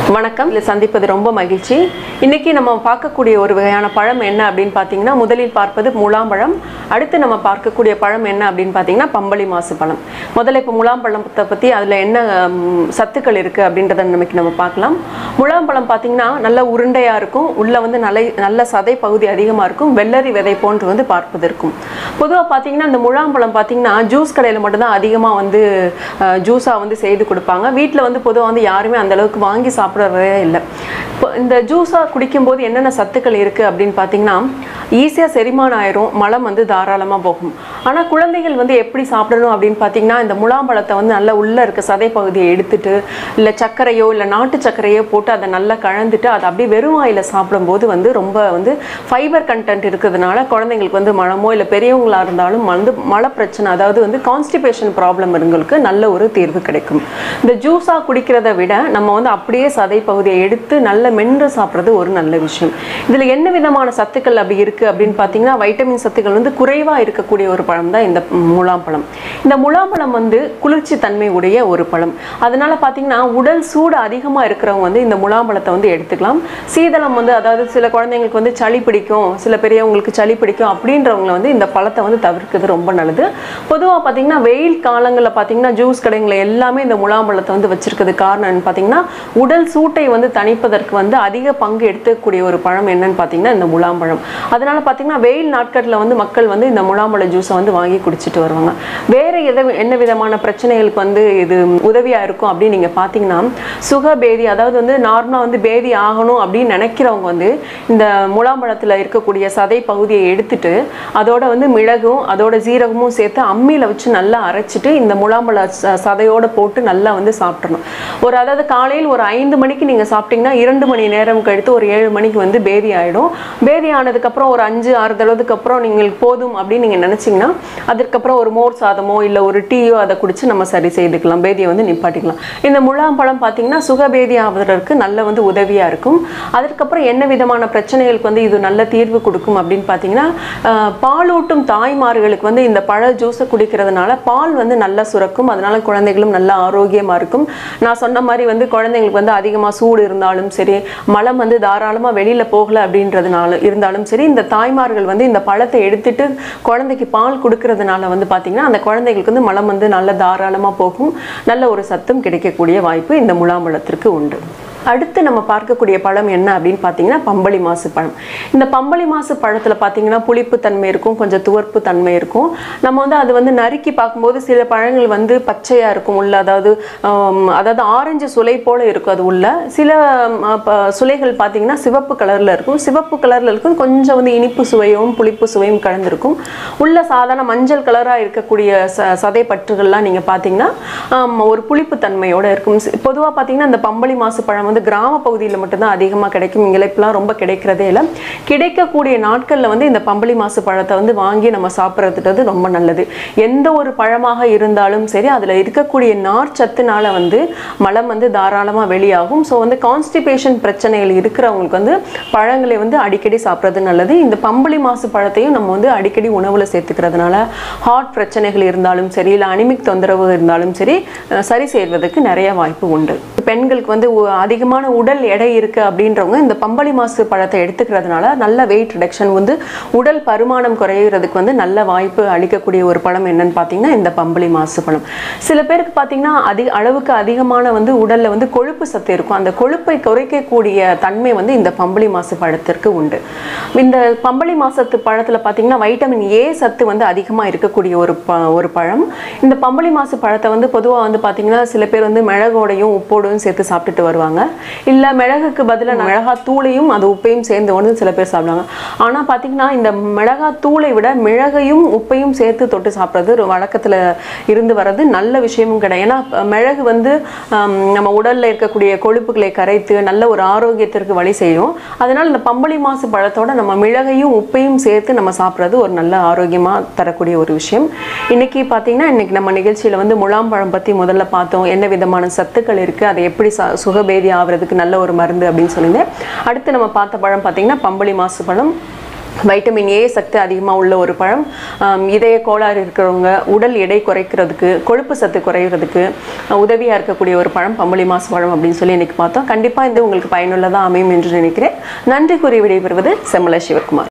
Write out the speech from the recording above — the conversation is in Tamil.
வணக்கம் இதில் சந்திப்பது ரொம்ப மகிழ்ச்சி இன்னைக்கு நம்ம பார்க்கக்கூடிய ஒரு வகையான பழம் என்ன அப்படின்னு பார்த்தீங்கன்னா முதலில் பார்ப்பது முலாம்பழம் அடுத்து நம்ம பார்க்கக்கூடிய பழம் என்ன அப்படின்னு பார்த்தீங்கன்னா பம்பளி மாசு பழம் முதல்ல இப்போ முலாம்பழத்தை பற்றி அதில் என்ன ம், சத்துக்கள் இருக்குது அப்படின்றத நமக்கு நம்ம பார்க்கலாம் முலாம்பழம் பார்த்தீங்கன்னா நல்ல உருண்டையாக இருக்கும் உள்ளே வந்து நல்ல நல்ல சதை பகுதி அதிகமாக இருக்கும் வெள்ளரி விதை போன்று வந்து பார்ப்பது இருக்கும் பொதுவாக பார்த்தீங்கன்னா இந்த முலாம்பழம் பார்த்தீங்கன்னா ஜூஸ் கடையில் மட்டும்தான் அதிகமாக வந்து ஜூஸாக வந்து செய்து கொடுப்பாங்க வீட்டில் வந்து பொதுவாக வந்து யாருமே அந்த அளவுக்கு வாங்கி சாப்பிட்றதே இல்லை இப்போ இந்த ஜூஸாக குடிக்கும்போது என்னென்ன சத்துக்கள் இருக்குது அப்படின்னு பார்த்தீங்கன்னா ஈஸியாக செரிமானம் ஆயிரும் மலம் வந்து தாராளமாக போகும் ஆனால் குழந்தைகள் வந்து எப்படி சாப்பிடணும் அப்படின்னு பார்த்தீங்கன்னா இந்த முலாம்பழத்தை வந்து நல்லா உள்ளே இருக்க சதை பகுதியை எடுத்துட்டு இல்லை சர்க்கரையோ இல்லை நாட்டு சர்க்கரையோ போட்டு அதை நல்லா கலந்துட்டு அதை அப்படியே வெறும் வாயில் சாப்பிடும்போது வந்து ரொம்ப வந்து ஃபைபர் கண்டென்ட் இருக்கிறதுனால குழந்தைங்களுக்கு வந்து மலமோ இல்லை பெரியவங்களாக இருந்தாலும் வந்து மல பிரச்சனை அதாவது வந்து கான்ஸ்டிபேஷன் ப்ராப்ளம் இருங்களுக்கு நல்ல ஒரு தீர்வு கிடைக்கும் இந்த ஜூஸாக குடிக்கிறத விட நம்ம வந்து அப்படியே சதை பகுதியை எடுத்து நல்ல மென்று சாப்பிட்றது ஒரு நல்ல விஷயம் இதில் என்ன விதமான சத்துக்கள் அப்படி இருக்குது அப்படின்னு பார்த்தீங்கன்னா வைட்டமின் சத்துக்கள் வந்து குறைவாக இருக்கக்கூடிய ஒரு பழம் தான் இந்த முலாம்பழம் இந்த முலாம்பழம் வந்து குளிர்ச்சி தன்மை உடைய ஒரு பழம் அதனால பார்த்தீங்கன்னா உடல் சூடு அதிகமாக இருக்கிறவங்க வந்து இந்த முலாம்பழத்தை வந்து எடுத்துக்கலாம் சீதளம் வந்து அதாவது சில குழந்தைங்களுக்கு வந்து சளி பிடிக்கும் சில பெரியவங்களுக்கு சளி பிடிக்கும் அப்படின்றவங்கள வந்து இந்த பழத்தை வந்து தவிர்க்கிறது ரொம்ப நல்லது பொதுவாக பார்த்தீங்கன்னா வெயில் காலங்களில் பார்த்தீங்கன்னா ஜூஸ் கடைங்களை எல்லாமே இந்த முலாம்பழத்தை வந்து வச்சிருக்கிறது காரணம் என்னன்னு பார்த்தீங்கன்னா உடல் சூட்டை வந்து தணிப்பதற்கு வந்து அதிக பங்கு எடுத்துக்கூடிய ஒரு பழம் என்னன்னு பார்த்தீங்கன்னா இந்த முலாம்பழம் அதனால பார்த்தீங்கன்னா வெயில் நாட்களில் வந்து மக்கள் வந்து இந்த முலாம்பழ ஜூஸை வந்து வாங்கி குடிச்சிட்டு வருவாங்க வேற எதை என்ன விதமான பிரச்சனைகளுக்கு வந்து இது உதவியாக இருக்கும் அப்படின்னு நீங்கள் பார்த்தீங்கன்னா சுக பேதி அதாவது வந்து நார்மலாக வந்து பேதி ஆகணும் அப்படின்னு நினைக்கிறவங்க வந்து இந்த முலாம்பழத்தில் இருக்கக்கூடிய சதை பகுதியை எடுத்துட்டு அதோட வந்து மிளகும் அதோட ஜீரகமும் சேர்த்து அம்மியில் வச்சு நல்லா அரைச்சிட்டு இந்த முலாம்பழ ச- சதையோட போட்டு நல்லா வந்து சாப்பிட்றணும் ஒரு அதாவது காலையில் ஒரு ஐந்து மணிக்கு நீங்கள் சாப்பிட்டீங்கன்னா இரண்டு மணி நேரம் கழித்து ஒரு ஏழு மணிக்கு வந்து பேதி ஆகிடும் பேதி ஆனதுக்கப்புறம் ஒரு அஞ்சு ஆறு தடவைக்கு அப்புறம் நீங்கள் போதும் அப்படின்னு நீங்கள் நினச்சிங்கன்னா அதற்கப்புறம் ஒரு மோர் சாதமோ இல்லை ஒரு டீயோ அதை குடிச்சு நம்ம சரி செய்துக்கலாம் பேதியை வந்து நிப்பாட்டிக்கலாம் இந்த முலாம்பழம் பார்த்தீங்கன்னா சுகபேதி ஆவதற்கு நல்ல வந்து உதவியாக இருக்கும் அதற்கப்புறம் என்ன விதமான பிரச்சனைகளுக்கு வந்து இது நல்ல தீர்வு கொடுக்கும் அப்படின்னு பார்த்தீங்கன்னா ஆஹ், பாலூட்டும் தாய்மார்களுக்கு வந்து இந்த பழ ஜூஸை குடிக்கிறதுனால பால் வந்து நல்லா சுரக்கும் அதனால குழந்தைகளும் நல்ல ஆரோக்கியமாக இருக்கும் நான் சொன்ன மாதிரி வந்து குழந்தைங்களுக்கு வந்து அதிகமாக சூடு இருந்தாலும் சரி மலம் வந்து தாராளமாக வெளியில் போகலை அப்படின்றதுனால இருந்தாலும் சரி இந்த தாய்மார்கள் வந்து இந்த பழத்தை எடுத்துட்டு குழந்தைக்கு பால் கொடுக்கறதுனால வந்து பார்த்தீங்கன்னா அந்த குழந்தைகளுக்கு வந்து மலம் வந்து நல்ல தாராளமாக போகும் நல்ல ஒரு சத்தும் கிடைக்கக்கூடிய வாய்ப்பு இந்த முலாம்பழத்திற்கு உண்டு அடுத்து நம்ம பார்க்கக்கூடிய பழம் என்ன அப்படின்னு பார்த்தீங்கன்னா பம்பளி மாசு பழம் இந்த பம்பளி மாசு பழத்தில் பார்த்தீங்கன்னா புளிப்பு தன்மை இருக்கும் கொஞ்சம் துவர்ப்பு தன்மை இருக்கும் நம்ம வந்து அது வந்து நறுக்கி பார்க்கும்போது சில பழங்கள் வந்து பச்சையாக இருக்கும் உள்ள அதாவது ஆம், அதாவது ஆரஞ்சு சுளை போல இருக்கும் அது உள்ள சில ஆம், ப- சுளைகள் பார்த்தீங்கன்னா சிவப்பு கலரில் இருக்கும் சிவப்பு கலரில் இருக்கும் கொஞ்சம் வந்து இனிப்பு சுவையும் புளிப்பு சுவையும் கலந்துருக்கும் உள்ள சாதாரண மஞ்சள் கலராக இருக்கக்கூடிய ச சதை பற்றுகள்லாம் நீங்கள் பார்த்தீங்கன்னா ஆம், ஒரு புளிப்பு தன்மையோட இருக்கும் பொதுவாக பார்த்தீங்கன்னா இந்த பம்பளி மாசு பழம் வந்து கிராம பகுதியில் மட்டும்தான் அதிகமாக கிடைக்கும் இங்கே இப்பெல்லாம் ரொம்ப கிடைக்கிறதே இல்லை கிடைக்கக்கூடிய நாட்களில் வந்து இந்த பம்பளி மாசு பழத்தை வந்து வாங்கி நம்ம சாப்பிட்றது ரொம்ப நல்லது எந்த ஒரு பழமாக இருந்தாலும் சரி அதில் இருக்கக்கூடிய நார் சத்துனால வந்து மலம் வந்து தாராளமாக வெளியாகும் ஸோ வந்து கான்ஸ்டிபேஷன் பிரச்சனைகள் இருக்கிறவங்களுக்கு வந்து பழங்களை வந்து அடிக்கடி சாப்பிட்றது நல்லது இந்த பம்பளி மாசு பழத்தையும் நம்ம வந்து அடிக்கடி உணவில் சேர்த்துக்கிறதுனால ஹார்ட் பிரச்சனைகள் இருந்தாலும் சரி இல்லை அனிமிக் தொந்தரவு இருந்தாலும் சரி அஹ் சரி செய்வதற்கு நிறைய வாய்ப்பு உண்டு பெண்களுக்கு வந்து உ- அதிகமான உடல் எடை இருக்கு அப்படின்றவங்க இந்த பம்பளி மாசு பழத்தை எடுத்துக்கிறதுனால நல்ல வெயிட் ரிடக்ஷன் வந்து உடல் பருமானம் குறையிறதுக்கு வந்து நல்ல வாய்ப்பு அளிக்கக்கூடிய ஒரு பழம் என்னன்னு பார்த்தீங்கன்னா இந்த பம்பளி மாசு பழம் சில பேருக்கு பார்த்தீங்கன்னா அதிக அளவுக்கு அதிகமான வந்து உடல்ல வந்து கொழுப்பு சத்து இருக்கும் அந்த கொழுப்பை குறைக்கக்கூடிய தன்மை வந்து இந்த பம்பளி மாசு பழத்திற்கு உண்டு இந்த பம்பளி மாசத்து பழத்துல பார்த்தீங்கன்னா வைட்டமின் ஏ சத்து வந்து அதிகமாக இருக்கக்கூடிய ஒரு ப ஒரு பழம் இந்த பம்பளி மாசு பழத்தை வந்து பொதுவாக வந்து பார்த்தீங்கன்னா சில பேர் வந்து மிளகோடையும் உப்போடையும் சேர்த்து சாப்பிட்டுட்டு வருவாங்க இல்லை மிளகுக்கு பதிலாக மிளகாத்தூளையும் அது உப்பையும் சேர்ந்து வந்து சில பேர் சாப்பிடுவாங்க ஆனால் பார்த்தீங்கன்னா இந்த மிளகாத்தூளை விட மிளகையும் உப்பையும் சேர்த்து தொட்டு சாப்பிட்றது ஒரு வழக்கத்தில் இருந்து வர்றது நல்ல விஷயமும் கிடையாது ஏன்னா அஹ், மிளகு வந்து ஆம், நம்ம உடலில் இருக்கக்கூடிய கொழுப்புகளை கரைத்து நல்ல ஒரு ஆரோக்கியத்திற்கு வழி செய்யும் அதனால் இந்த பம்பளி மாசு பழத்தோட நம்ம மிளகையும் உப்பையும் சேர்த்து நம்ம சாப்பிட்றது ஒரு நல்ல ஆரோக்கியமாக தரக்கூடிய ஒரு விஷயம் இன்னைக்கு பார்த்தீங்கன்னா இன்னைக்கு நம்ம நிகழ்ச்சியில் வந்து முலாம்பழம் பற்றி முதல்ல பார்த்தோம் என்ன விதமான சத்துக்கள் இருக்குது அதை எப்படி ச சுகபேதி ஆகிறதுக்கு நல்ல ஒரு மருந்து அப்படின்னு சொல்லியிருந்தேன் அடுத்து நம்ம பார்த்த பழம் பார்த்தீங்கன்னா பம்பளி மாசு பழம் வைட்டமின் ஏ சத்து அதிகமாக உள்ள ஒரு பழம் ஆம், இதய கோளாறு இருக்கிறவங்க உடல் எடை குறைக்கிறதுக்கு கொழுப்பு சத்து குறைகிறதுக்கு உதவியாக இருக்கக்கூடிய ஒரு பழம் பம்பளி மாசு பழம் அப்படின்னு சொல்லி இன்னைக்கு பார்த்தோம் கண்டிப்பாக இது உங்களுக்கு பயனுள்ளதாக அமையும் என்று நினைக்கிறேன் நன்றி கூறி விடைபெறுவது செம்மல சிவகுமார்